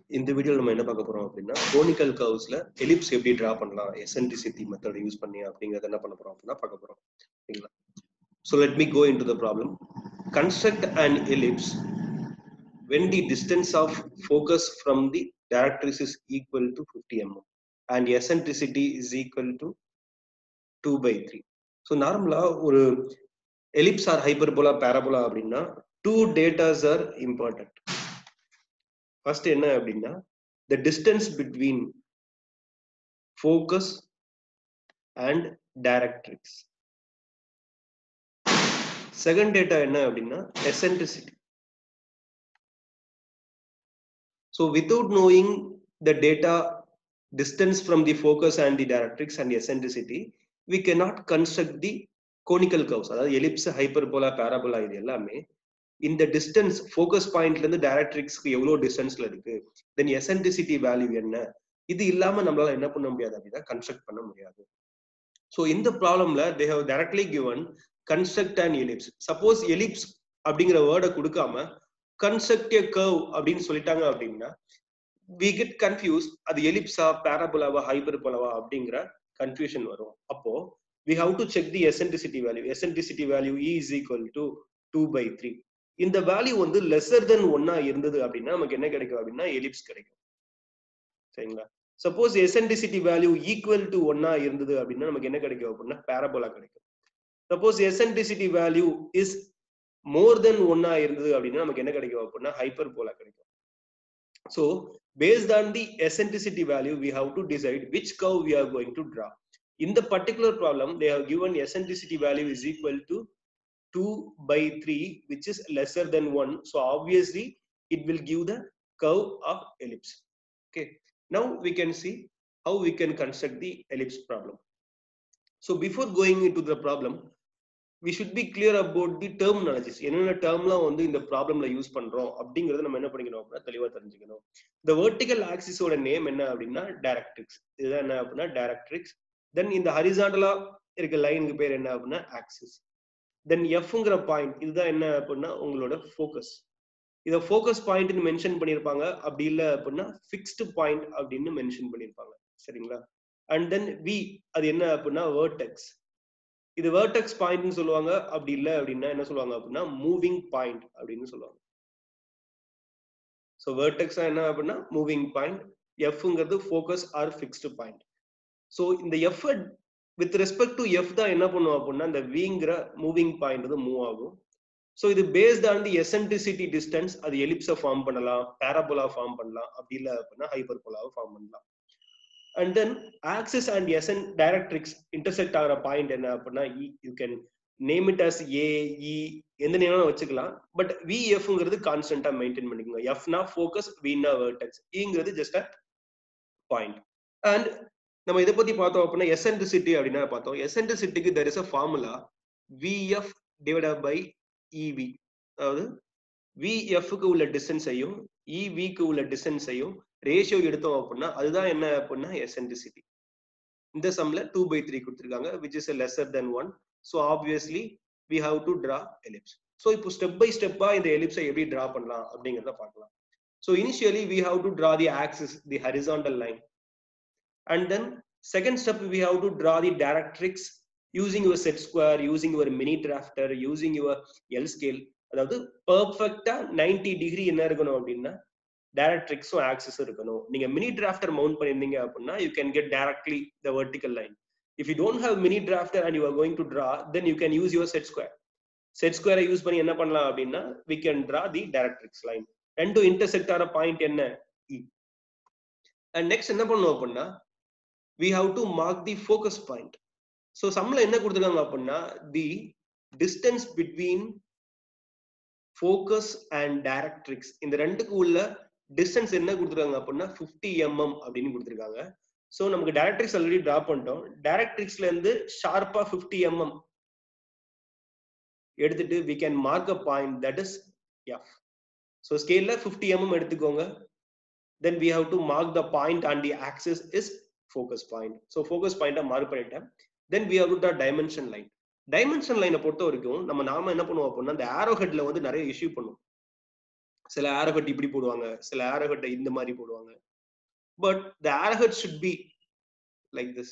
இந்த வீடியோல நம்ம என்ன பார்க்க போறோம் அப்படின்னா கோனிக்கல் கர்வ்ஸ்ல எலிப்ஸ் எப்படி டிரா பண்ணலாம் எசன்ட்ரிசிட்டி மெத்தட் யூஸ் பண்ணி அப்படிங்கறத என்ன பண்ண போறோம் அப்படின்னா பார்க்க போறோம் சரிங்களா so let me go into the problem construct an ellipse when the distance of focus from the directrix is equal to 50 mm and eccentricity is equal to 2 by 3 so நார்மலா ஒரு எலிப்ஸ் ஆர் ஹைப்பர்போலா பேரபோலா அப்படின்னா two datas are important first என்ன அப்படின்னா the distance between focus and directrix second data என்ன அப்படின்னா eccentricity so without knowing the data distance from the focus and the directrix and the eccentricity we cannot construct the conical curves அதாவது ellipse hyperbola parabola இது எல்லாமே இந்த distance focus பாயிண்ட்ல இருந்து டைரக்ட்ரிக்ஸ்க்கு எவ்வளவு டிஸ்டன்ஸ்ல இருக்கு தென் எசென்ட்ரிசிட்டி வேல்யூ என்ன இது இல்லாம நம்மளால என்ன பண்ண முடியாது அப்படின்னா கன்ஸ்ட்ரக்ட் பண்ண முடியாது ஸோ இந்த ப்ராப்ளம்ல they have directly given construct and ellipse suppose ellipse அப்படிங்கிற வேர்டை கொடுக்காம கன்ஸ்ட்ரக்ட் கர்வ் அப்படின்னு சொல்லிட்டாங்க அப்படின்னா வி கெட் கன்ஃபியூஸ் அது எலிப்ஸா பேராபோலாவா ஹைபர்போலாவா அப்படிங்கிற கன்ஃபியூஷன் வரும் அப்போ we have to check the eccentricity value eccentricity value e is equal to two by three இந்த வேல்யூ வந்து லெசர் தென் ஒன்னா இருந்தது அப்படின்னா நமக்கு என்ன கிடைக்கும் அப்படின்னா எலிப்ஸ் கிடைக்கும் சரிங்களா suppose eccentricity value equal to ஒன்னா இருந்தது அப்படின்னா நமக்கு என்ன கிடைக்கும் அப்படின்னா பேராபோலா கிடைக்கும் suppose eccentricity value is more than ஒன்னா இருந்தது அப்படின்னா நமக்கு என்ன கிடைக்கும் அப்படின்னா ஹைப்பர்போலா கிடைக்கும் so based on the eccentricity value we have to decide which curve we are going to draw in the particular problem they have given eccentricity value is equal to 2 by 3 which is lesser than 1 so obviously it will give the curve of ellipse okay now we can see how we can construct the ellipse problem so before going into the problem we should be clear about the terminologies என்னென்ன டேர்ம்லாம் வந்து இந்த ப்ராப்ளம்ல use பண்றோம் அப்படிங்கறத நம்ம என்ன பண்ணிக்கணும் அப்படின்னா தெளிவா தெரிஞ்சுக்கணும் இந்த வெர்டிகல் ஆக்சிஸோட நேம் என்ன அப்படின்னா டைரக்ட்ரிக்ஸ் இதுதான் என்ன அப்படின்னா டைரக்ட்ரிக்ஸ் தென் இந்த ஹரிசாண்டலா இருக்க லைனுக்கு பேர் என்ன அப்படின்னா ஆக்சிஸ் தென் எஃப்ங்கிற பாயிண்ட் இதுதான் என்ன அப்படின்னா உங்களோட ஃபோக்கஸ் இதை ஃபோக்கஸ் பாயிண்ட்னு மென்ஷன் பண்ணியிருப்பாங்க அப்படி இல்லை அப்படின்னா ஃபிக்ஸ்டு பாயிண்ட் அப்படின்னு மென்ஷன் பண்ணியிருப்பாங்க சரிங்களா அண்ட் தென் வி அது என்ன அப்படின்னா வேர்டெக்ஸ் இது வேர்டெக்ஸ் பாயிண்ட்னு சொல்லுவாங்க அப்படி இல்லை அப்படின்னா என்ன சொல்லுவாங்க அப்படின்னா மூவிங் பாயிண்ட் அப்படின்னு சொல்லுவாங்க ஸோ வேர்டெக்ஸ் என்ன அப்படின்னா மூவிங் பாயிண்ட் எஃப்ங்கிறது focus or fixed point so இந்த F with respect to F தான் என்ன பண்ணுவோம் அப்படின்னா இந்த விங்கிற மூவிங் பாயிண்ட் வந்து மூவ் ஆகும் ஸோ இது based on the eccentricity distance அது எலிப்ஸை ஃபார்ம் பண்ணலாம் பேராபோலா ஃபார்ம் பண்ணலாம் அப்படி இல்லை அப்படின்னா ஹைப்பர்போலாவை ஃபார்ம் பண்ணலாம் and then axis and SN directrix intersect ஆகிற பாயிண்ட் என்ன அப்படின்னா you can name it as a E எந்த நேரம் வச்சுக்கலாம் பட் விஎஃப்ங்கிறது கான்ஸ்டன்டா மெயின்டைன் பண்ணிக்கோங்க எஃப்னா ஃபோக்கஸ் வினா வேர்டெக்ஸ் இங்கிறது ஜஸ்ட் அ பாயிண்ட் அண்ட் நம்ம இதை பத்தி பார்த்தோம் அப்படின்னா எசென்ட்ரிசிட்டி அப்படின்னா பார்த்தோம் எசென்ட்ரிசிட்டிக்கு there is a formula VF divide by EV அதாவது விஎஃப்க்கு உள்ள டிஸ்டன்ஸையும் இவிக்கு உள்ள டிஸ்டன்ஸையும் ரேஷியோ எடுத்தோம் அப்படின்னா அதுதான் என்ன அப்படின்னா எசென்ட்ரிசிட்டி இந்த சம்ல டூ பை த்ரீ கொடுத்துருக்காங்க which is lesser than one so obviously we have to draw ellipse so இப்போ ஸ்டெப் பை ஸ்டெப்பா இந்த எலிப்ஸை எப்படி டிரா பண்ணலாம் அப்படிங்கிறத பார்க்கலாம் so initially we have to draw the axis the horizontal line and then second step we have to draw the directrix using your set square using your mini drafter using your L scale அதாவது பர்ஃபெக்டா ninety degree என்ன இருக்கணும் அப்படின்னா டைரக்ட்ரிக்ஸும் ஆக்சஸும் இருக்கணும் நீங்க mini drafter mount பண்ணிருந்தீங்க அப்படின்னா you can get directly the vertical line if you don't have mini drafter and you are going to draw then you can use your set square set ஸ்கொயரை use பண்ணி என்ன பண்ணலாம் அப்படின்னா we can draw the directrix line ரெண்டும் intersect ஆகிற point என்ன E and next என்ன பண்ணுவோம் அப்படின்னா we have to mark the focus point so சம்ல என்ன கொடுத்துருக்காங்க அப்படின்னா the distance between focus and directrix இந்த ரெண்டுக்கு உள்ள டிஸ்டன்ஸ் என்ன கொடுத்துருக்காங்க அப்படின்னா ஃபிஃப்டி எம்எம் அப்படின்னு கொடுத்துருக்காங்க ஸோ நமக்கு டைரக்ட்ரிக்ஸ் ஆல்ரெடி டிரா பண்ணிட்டோம் டைரக்ட்ரிக்ஸ்ல இருந்து ஷார்ப்பா ஃபிஃப்டி எம்எம் எடுத்துட்டு we can mark a point that is F so ஸ்கேல்ல ஃபிஃப்டி எம்எம் எடுத்துக்கோங்க then we have to mark the point on the axis is focus point so focus பாயிண்டா mark பண்ணிட்டேன் then we have to draw dimension line dimension லைனை பொறுத்த வரைக்கும் நம்ம நாம என்ன பண்ணுவோம் அப்படின்னா இந்த ஆரோ ஹெட்ல வந்து நிறைய இஷ்யூ பண்ணுவோம் சில ஆரோகட் இப்படி போடுவாங்க சில ஆரோகட்டை இந்த மாதிரி போடுவாங்க but the arrowhead should be like this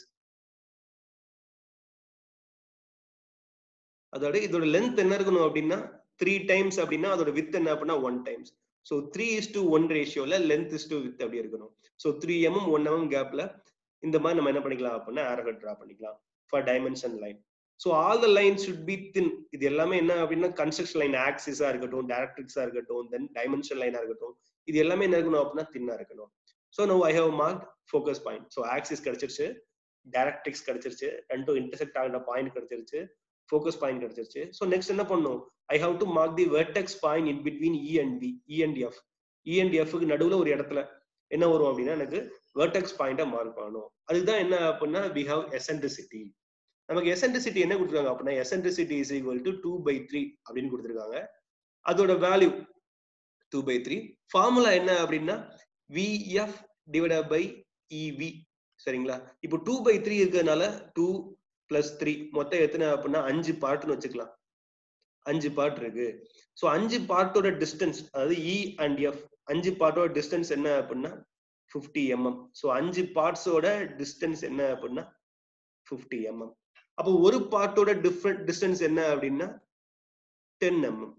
அதோட இதோட லென்த் என்ன இருக்கணும் அப்படின்னா த்ரீ டைம்ஸ் அப்படின்னா அதோட வித் என்ன அப்படின்னா one times so three is to one ரேஷியோல லென்த் இஸ் டு வித் அப்படி இருக்கணும் so three mm one mm கேப்ல இந்த மாதிரி நம்ம என்ன பண்ணிக்கலாம் அப்படின்னா ஆரோகட் ட்ரா பண்ணிக்கலாம் for dimension line so all the line should be thin இது எல்லாமே என்ன அப்படின்னா கன்ஸ்ட்ரக்ஷன் லைன் ஆக்சிஸா இருக்கட்டும் டேரக்ட்ரிக்ஸா இருக்கட்டும் தென் டைமென்ஷன் லைனா இருக்கட்டும் இது எல்லாமே என்ன இருக்கணும் அப்படின்னா தின்னா இருக்கணும் so now I have mark focus point so axis கிடைச்சிருச்சு டேரக்ட்ரிக்ஸ் கிடைச்சிருச்சு ரெண்டும் இன்டர்செக்ட் ஆகிற பாயிண்ட் கிடைச்சிருச்சு ஃபோக்கஸ் பாயிண்ட் கிடைச்சிருச்சு ஸோ நெக்ஸ்ட் என்ன பண்ணும் I have to mark the vertex point in between E and D E and F E and எஃப்க்கு நடுவில் ஒரு இடத்துல என்ன வரும் அப்படின்னா எனக்கு வெர்டெக்ஸ் பாயிண்டை மார்க் பண்ணணும் அதுதான் என்ன அப்படின்னா வி ஹவ் எசென்ட்ரிசிட்டி நமக்கு எசென்ட்ரிசிட்டி என்ன கொடுத்துருக்காங்க அப்படின்னா eccentricity is equal to two by three அப்படின்னு கொடுத்துருக்காங்க அதோட value two by three formula என்ன அப்படின்னா விஎஃப் டிவைட் பை இவி சரிங்களா இப்போ டூ பை த்ரீ இருக்கிறதுனால டூ பிளஸ் த்ரீ மொத்தம் எத்தனை அப்படின்னா அஞ்சு பார்ட்னு வச்சுக்கலாம் அஞ்சு பார்ட் இருக்கு ஸோ அஞ்சு பார்ட்டோட டிஸ்டன்ஸ் அதாவது இ அண்ட் எஃப் அஞ்சு பார்ட்டோட டிஸ்டன்ஸ் என்ன அப்படின்னா ஃபிஃப்டி எம்எம் ஸோ அஞ்சு பார்ட்ஸோட டிஸ்டன்ஸ் என்ன அப்படின்னா ஃபிஃப்டி எம்எம் அப்போ ஒரு பார்ட்டோட டிஃப்ரெண்ட் டிஸ்டன்ஸ் என்ன அப்படின்னா டென் எம்எம்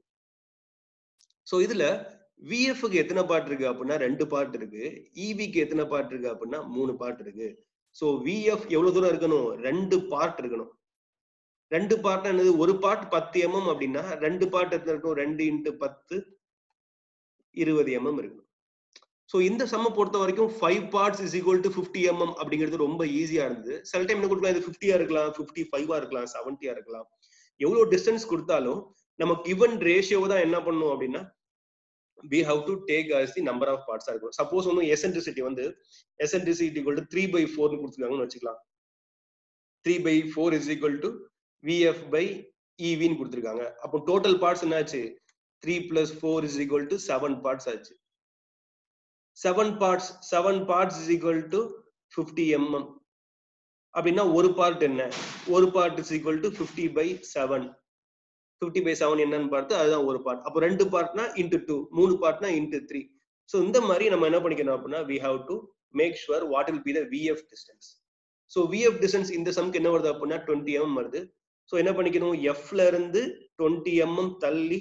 ஸோ இதுல விஎஃப்க்கு எத்தனை பார்ட் இருக்கு அப்படின்னா ரெண்டு பார்ட் இருக்கு இவிக்கு எத்தனை பார்ட் இருக்கு அப்படின்னா மூணு பார்ட் இருக்கு ஸோ விஎஃப் எவ்வளவு தூரம் இருக்கணும் ரெண்டு பார்ட் இருக்கணும் ரெண்டு பார்ட் என்னது ஒரு பார்ட் பத்து எம்எம் அப்படின்னா ரெண்டு பார்ட் எத்தனை இருக்கும் ரெண்டு இன்ட்டு பத்து இருபது எம்எம் இருக்கணும் ஸோ இந்த சம்ம பொறுத்த வரைக்கும் five parts is equal to fifty mm அப்படிங்கிறது ரொம்ப ஈஸியா இருந்தது சில டைம் என்ன கொடுக்கலாம் இது ஃபிஃப்டியா இருக்கலாம் ஃபிஃப்டி ஃபைவா இருக்கலாம் செவன்ட்டியா இருக்கலாம் எவ்வளவு டிஸ்டன்ஸ் கொடுத்தாலும் நமக்கு கிவன் ரேஷியோ தான் என்ன பண்ணும் அப்படின்னா we have to take as the number of பார்ட்ஸா இருக்கும் சப்போஸ் ஒன்றும் எசென்ட்ரிசிட்டி வந்து eccentricity equal to three by ஃபோர்னு கொடுத்துருக்காங்கன்னு வச்சுக்கலாம் three by four is equal to VF by இவின்னு கொடுத்துருக்காங்க அப்போ டோட்டல் பார்ட்ஸ் என்னாச்சு three plus four is equal to seven parts ஆச்சு seven parts seven parts is equal to fifty mm அப்படின்னா ஒரு பார்ட் என்ன ஒரு part is equal to fifty by seven fifty by seven என்னன்னு பார்த்து அதுதான் ஒரு பார்ட் அப்போ ரெண்டு பார்ட்னா இன்ட்டு டூ மூணு பார்ட்னா இன்ட்டு த்ரீ ஸோ இந்த மாதிரி நம்ம என்ன பண்ணிக்கணும் அப்படின்னா we have to make sure what will be the VF distance so VF distance இந்த சம்க்கு என்ன வருது அப்படின்னா டுவெண்ட்டி எம்எம் வருது ஸோ என்ன பண்ணிக்கணும் எஃப்ல இருந்து டுவெண்ட்டி எம்எம் தள்ளி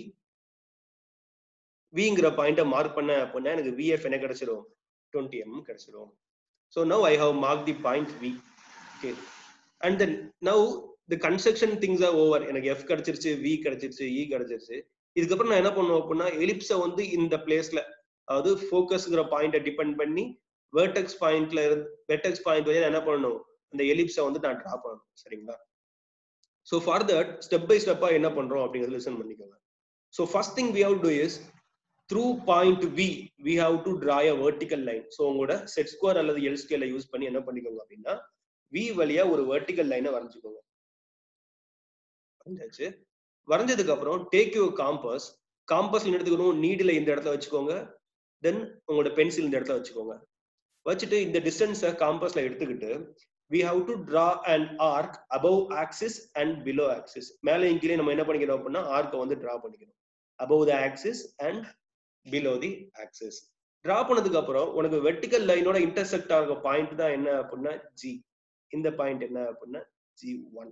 விங்கிற பாயிண்ட்டை மார்க் பண்ண அப்படின்னா எனக்கு விஎஃப் என்ன கிடைச்சிரும் டுவெண்ட்டி எம்எம் கிடைச்சிரும் so now I have mark the point V okay and then now the construction things are over எனக்கு எஃப் கிடைச்சிருச்சு வி கிடைச்சிருச்சு இ கிடைச்சிருச்சு இதுக்கப்புறம் நான் என்ன பண்ணுவேன் அப்படின்னா எலிப்ஸை வந்து இந்த பிளேஸ்ல அதாவது ஃபோக்கஸ்ங்கிற பாயிண்ட்டை டிபெண்ட் பண்ணி வேர்டெக்ஸ் பாயிண்ட்ல இருந்து வெர்டெக்ஸ் பாயிண்ட் வரையும் என்ன பண்ணணும் அந்த எலிப்ஸை வந்து நான் ட்ரா பண்ணணும் சரிங்களா so for that step by ஸ்டெப்பா என்ன பண்றோம் அப்படிங்கிறது லிசன் பண்ணிக்கோங்க so first thing we have to is through point V we have to draw a vertical line so உங்களோட செட் ஸ்கொயர் அல்லது எல் ஸ்கேல யூஸ் பண்ணி என்ன பண்ணிக்கோங்க அப்படின்னா வி வழியா ஒரு வெர்டிக்கல் லைனை வரைஞ்சுக்கோங்க வரைஞ்சாச்சு வரைஞ்சதுக்கு அப்புறம் டேக் யூ காம்பஸ் காம்பஸ்ல எடுத்துக்கணும் நீடில் இந்த இடத்துல வச்சுக்கோங்க தென் உங்களோட பென்சில் இந்த இடத்துல வச்சுக்கோங்க வச்சுட்டு இந்த டிஸ்டன்ஸை காம்பஸ்ல எடுத்துக்கிட்டு we have to draw and arc above axis and below axis மேலே கீழே நம்ம என்ன பண்ணிக்கிறோம் அப்படின்னா ஆர்க்கை வந்து டிரா பண்ணிக்கணும் above the axis and below the axis draw பண்ணதுக்கு அப்புறம் உனக்கு வெர்டிக்கல் லைனோட இன்டர்செக்ட் ஆகிற பாயிண்ட் தான் என்ன அப்படின்னா ஜி இந்த பாயிண்ட் என்ன அப்படின்னா ஜி ஒன்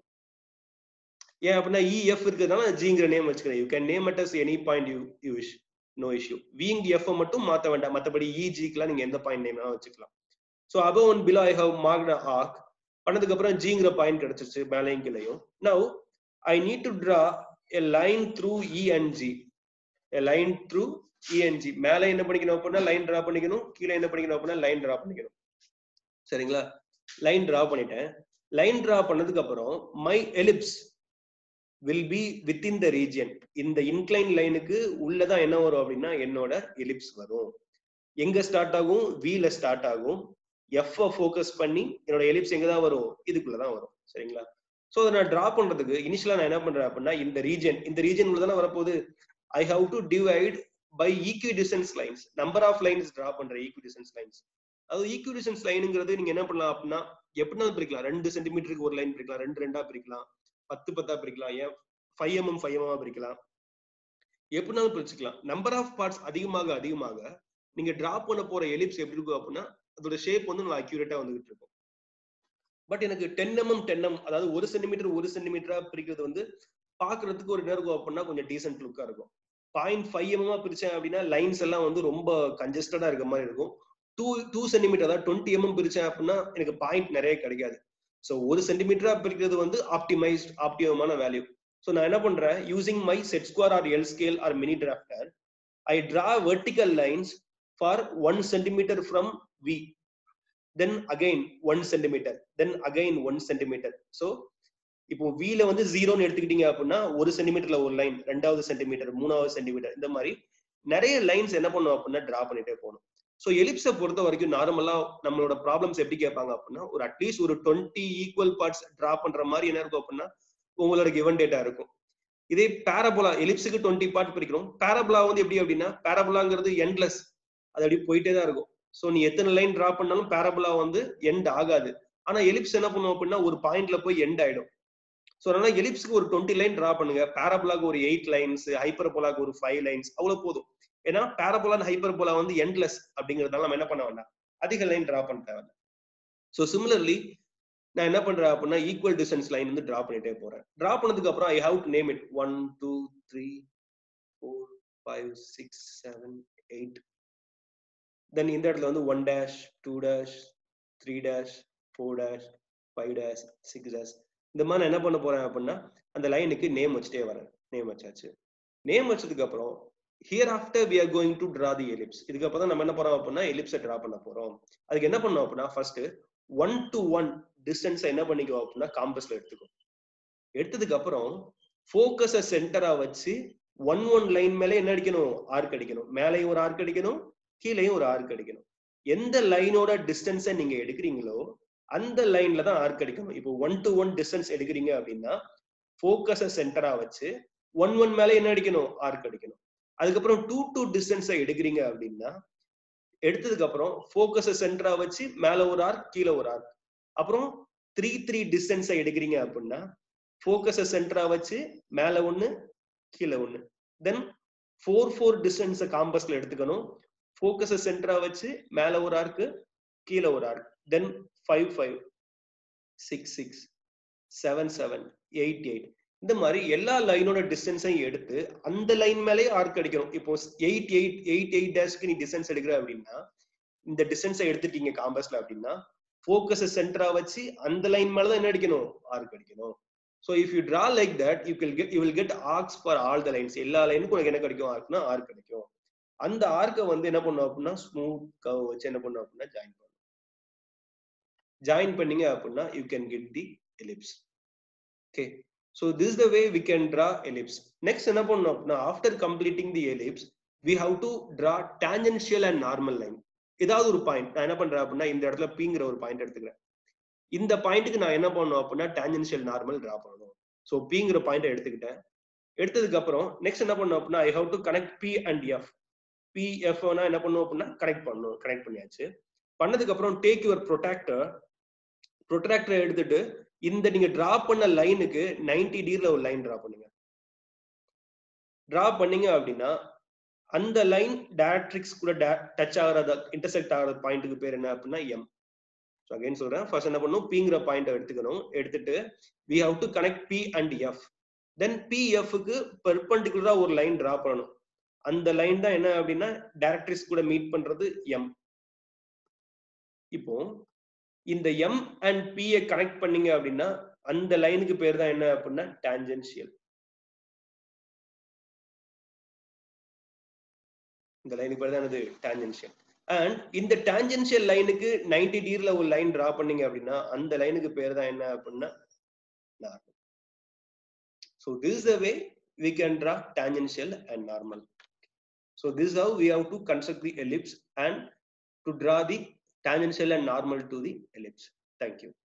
ஏன் அப்படின்னா இஎஃப் இருக்கிறதுனால ஜிங்கிற நேம் வச்சுக்கிறேன் you can name at as any point you you wish no issue விங் எஃப் மட்டும் மாத்த வேண்டாம் மற்றபடி இஜிக்கெல்லாம் நீங்க எந்த பாயிண்ட் நேம் வச்சுக்கலாம் so above one below I have marked arc பண்ணதுக்கு அப்புறம் ஜிங்கிற பாயிண்ட் கிடைச்சிருச்சு மேலையும் கீழையும் now I need to draw a line through E and G a line through E and G மேல என்ன பண்ணிக்கணும் அப்படின்னா லைன் டிரா பண்ணிக்கணும் கீழே என்ன பண்ணிக்கணும் அப்படின்னா லைன் டிரா பண்ணிக்கணும் சரிங்களா லைன் டிரா பண்ணிட்டேன் லைன் டிரா பண்ணதுக்கு அப்புறம் my ellipse will be within the region இந்த இன்க்ளைன் லைனுக்கு உள்ளதான் என்ன வரும் அப்படின்னா என்னோட எலிப்ஸ் வரும் எங்க ஸ்டார்ட் ஆகும் வீல ஸ்டார்ட் ஆகும் எஃப் ஃபோக்கஸ் பண்ணி என்னோட எலிப்ஸ் எங்க தான் வரும் இதுக்குள்ளதான் வரும் சரிங்களா ஸோ அதை நான் டிரா பண்றதுக்கு இனிஷியலா நான் என்ன பண்றேன் அப்படின்னா இந்த ரீஜன் இந்த ரீஜன் உள்ள தானே வரப்போகுது I have to divide by equidistance lines number of lines draw பண்ற ஈக்வி டிஸ்டன்ஸ் லைன்ஸ் அது ஈக்வி டிஸ்டன்ஸ் லைனுங்கிறது நீங்க என்ன பண்ணலாம் அப்படின்னா எப்படினாலும் பிரிக்கலாம் ரெண்டு சென்டிமீட்டருக்கு ஒரு லைன் பிரிக்கலாம் ரெண்டு ரெண்டா பிரிக்கலாம் பத்து பத்தா பிரிக்கலாம் ஏன் ஃபைவ் எம்எம் ஃபைவ் எம்எம் பிரிக்கலாம் எப்படினாலும் பிரிச்சுக்கலாம் நம்பர் ஆஃப் பார்ட்ஸ் அதிகமாக அதிகமாக நீங்க டிரா பண்ண போற எலிப்ஸ் எப்படி இருக்கும் அப்படின்னா அதோட ஷேப் வந்து நல்லா அக்யூரேட்டா வந்துகிட்டு இருக்கும் பட் எனக்கு டென் எம்எம் டென் எம் அதாவது ஒரு சென்டிமீட்டர் ஒரு சென்டிமீட்டரா பிரிக்கிறது வந்து பாக்குறதுக்கு ஒரு நேரம் இருக்கும் அப்படின்னா கொஞ்சம் டீசென்ட் லுக்கா இருக்கும் பாயிண்ட் ஃபைவ் எம்எம்மா பிரிச்சேன் அப்படின்னா லைன்ஸ் எல்லாம் வந்து ரொம்ப கன்ஜஸ்டடா இருக்க மாதிரி இருக்கும் டூ டூ சென்டிமீட்டர் அதாவது டுவெண்ட்டி எம்எம் பிரிச்சேன் அப்படின்னா எனக்கு பாயிண்ட் நிறைய கிடைக்காது ஸோ ஒரு சென்டிமீட்டரா பிரிக்கிறது வந்து ஆப்டிமைஸ்ட் ஆப்டிமமான வேல்யூ ஸோ நான் என்ன பண்றேன் using my set square or L scale or mini drafter I draw vertical lines for one centimetre from V then again one centimetre then again one centimetre so இப்போ வீல வந்து ஜீரோன்னு எடுத்துக்கிட்டீங்க அப்படின்னா ஒரு சென்டிமீட்டர்ல ஒரு லைன் ரெண்டாவது சென்டிமீட்டர் மூணாவது சென்டிமீட்டர் இந்த மாதிரி நிறைய லைன்ஸ் என்ன பண்ணும் அப்படின்னா டிரா பண்ணிட்டே போகணும் ஸோ எலிப்ஸை பொறுத்த வரைக்கும் நார்மலா நம்மளோட ப்ராப்ளம்ஸ் எப்படி கேட்பாங்க அப்படின்னா ஒரு அட்லீஸ்ட் ஒரு டுவெண்ட்டி ஈக்குவல் பார்ட்ஸ் டிரா பண்ற மாதிரி என்ன இருக்கும் அப்படின்னா உங்களோட கிவன் டேட்டா இருக்கும் இதே பேரபோலா எலிப்ஸுக்கு டுவெண்ட்டி பார்ட் பிரிக்கிறோம் பேரபோலா வந்து எப்படி அப்படின்னா பேரபோலாங்கிறது எண்ட்லெஸ் அது அப்படி போயிட்டே தான் இருக்கும் ஸோ நீ எத்தனை லைன் டிரா பண்ணாலும் பேரபோலா வந்து எண்ட் ஆகாது ஆனா எலிப்ஸ் என்ன பண்ணும் அப்படின்னா ஒரு பாயிண்ட்ல போய் எண்ட் ஆயிடும் ஸோ அதனால எலிப்ஸ்க்கு ஒரு டுவெண்ட்டி லைன் டிரா பண்ணுங்க பேரபோலாக்கு ஒரு எயிட் லைன்ஸ் ஹைப்பர்போலாக்கு ஒரு ஃபைவ் லைன்ஸ் அவ்வளவு போதும் ஏன்னா பேரபோலா ஹைப்பர்போலா வந்து எண்ட்லெஸ் அப்படிங்கிறதால நம்ம என்ன பண்ண வேண்டாம் அதிக லைன் டிரா பண்ண தேவை ஸோ சிமிலர்லி நான் என்ன பண்றேன் அப்படின்னா ஈக்குவல் டிஸ்டன்ஸ் லைன் வந்து டிரா பண்ணிட்டே போறேன் டிரா பண்ணதுக்கு அப்புறம் I have to name it one two three four five six seven eight then இந்த இடத்துல வந்து one dash two dash three dash four dash five dash six dash இந்த மாதிரி நான் என்ன பண்ண போறேன் அப்படின்னா அந்த லைனுக்கு நேம் வச்சுட்டே வரேன் நேம் வச்சாச்சு நேம் வச்சதுக்கு அப்புறம் hereafter we are going to draw the ellipse இதுக்கப்புறம் தான் நம்ம என்ன பண்ணோம் அப்படின்னா எலிப்ஸை டிரா பண்ண போறோம் அதுக்கு என்ன பண்ணோம் அப்படின்னா first one to one distance என்ன பண்ணிக்கோ அப்படின்னா காம்பஸ்ல எடுத்துக்கோ எடுத்ததுக்கு அப்புறம் ஃபோக்கஸை சென்டரா வச்சு ஒன் ஒன் லைன் மேலே என்ன அடிக்கணும் ஆர்க் அடிக்கணும் மேலேயும் ஒரு ஆர்க் அடிக்கணும் கீழேயும் ஒரு ஆர்க் அடிக்கணும் எந்த லைனோட டிஸ்டன்ஸை நீங்க எடுக்கிறீங்களோ அந்த லைன்ல தான் ஆர்க் அடிக்கணும் இப்போ ஒன் டு ஒன் டிஸ்டன்ஸ் எடுக்கிறீங்க அப்படின்னா ஃபோக்கஸை சென்டரா வச்சு ஒன் ஒன் மேலே என்ன அடிக்கணும் ஆர்க் அடிக்கணும் அதுக்கப்புறம் டூ டூ டிஸ்டன்ஸை எடுக்கிறீங்க அப்படின்னா எடுத்ததுக்கு அப்புறம் ஃபோக்கஸை சென்டரா வச்சு மேல ஒரு ஆர்க் கீழே ஒரு ஆர்க் அப்புறம் த்ரீ த்ரீ டிஸ்டன்ஸை எடுக்கிறீங்க அப்படின்னா ஃபோக்கஸை சென்டரா வச்சு மேல ஒண்ணு கீழே ஒண்ணு தென் ஃபோர் ஃபோர் டிஸ்டன்ஸை காம்பஸ்ல எடுத்துக்கணும் ஃபோக்கஸை சென்டரா வச்சு மேல ஒரு ஆர்க்கு கீழே ஒரு arc then five five six six seven seven eight eight இந்த மாதிரி எல்லா லைனோட டிஸ்டன்ஸையும் எடுத்து அந்த லைன் மேலே ஆர்க் அடிக்கணும் இப்போ எயிட் எயிட் எயிட் எயிட் டேஷ்க்கு நீ டிஸ்டன்ஸ் எடுக்கிற அப்படின்னா இந்த டிஸ்டன்ஸை எடுத்துட்டீங்க காம்பஸ்ல அப்படின்னா ஃபோக்கஸை சென்டரா வச்சு அந்த லைன் மேல தான் என்ன அடிக்கணும் ஆர்க் அடிக்கணும் so if you draw like that you will get you will get arcs for all the lines எல்லா லைனுக்கும் உனக்கு என்ன கிடைக்கும் ஆர்க்னா ஆர்க் கிடைக்கும் அந்த ஆர்க்கை வந்து என்ன பண்ணும் அப்படின்னா ஸ்மூத் கவ் வச்சு என்ன பண்ணும் அப்படின்னா ஜாயின் பண்ணும் ஜாயின் பண்ணீங்க அப்படின்னா you can get the ellipse okay so this the way we can draw ellipse next என்ன பண்ணணும் அப்படின்னா after completing the ellipse we have to draw tangential and normal line ஏதாவது ஒரு பாயிண்ட் நான் என்ன பண்றேன் அப்படின்னா இந்த இடத்துல பிங்கிற ஒரு பாயிண்ட் எடுத்துக்கிறேன் இந்த பாயிண்ட்டுக்கு நான் என்ன பண்ணணும் அப்படின்னா டேஞ்சென்ஷியல் நார்மல் ட்ரா பண்ணணும் ஸோ பிங்கிற பாயிண்ட் எடுத்துக்கிட்டேன் எடுத்ததுக்கு அப்புறம் நெக்ஸ்ட் என்ன பண்ணணும் அப்படின்னா I have to connect P and F P எஃப்னா என்ன பண்ணும் அப்படின்னா கனெக்ட் பண்ணணும் கனெக்ட் பண்ணியாச்சு பண்ணதுக்கு அப்புறம் டேக் யுவர் ப்ரொடாக்டர் ப்ரொட்ராக்டரை எடுத்துட்டு இந்த நீங்க டிரா பண்ண லைனுக்கு நைன்டி டிகிரில ஒரு லைன் டிரா பண்ணுங்க டிரா பண்ணீங்க அப்படின்னா அந்த லைன் டேட்ரிக்ஸ் கூட டச் ஆகிறத இன்டர்செக்ட் ஆகிற பாயிண்ட்டுக்கு பேர் என்ன அப்படின்னா எம் ஸோ அகைன் சொல்றேன் ஃபர்ஸ்ட் என்ன பண்ணும் பிங்கிற பாயிண்ட் எடுத்துக்கணும் எடுத்துட்டு we have to connect P and F then P எஃப்க்கு பெர்பண்டிகுலரா ஒரு லைன் டிரா பண்ணணும் அந்த லைன் தான் என்ன அப்படின்னா டேரக்ட்ரிஸ் கூட மீட் பண்றது எம் இப்போ இந்த எம் அண்ட் பியை கனெக்ட் பண்ணீங்க அப்படின்னா அந்த லைனுக்கு பேர் தான் என்ன அப்படின்னா டான்ஜென்ஷியல் இந்த லைனுக்கு பேர் தான் என்னது டான்ஜென்ஷியல் அண்ட் இந்த டான்ஜென்ஷியல் லைனுக்கு நைன்டி டிகிரில ஒரு லைன் டிரா பண்ணீங்க அப்படின்னா அந்த லைனுக்கு பேர் தான் என்ன அப்படின்னா normal so this the way we can draw tangential and normal. So this is how we have to construct the ellipse and to draw the tangential and normal to the ellipse. Thank you.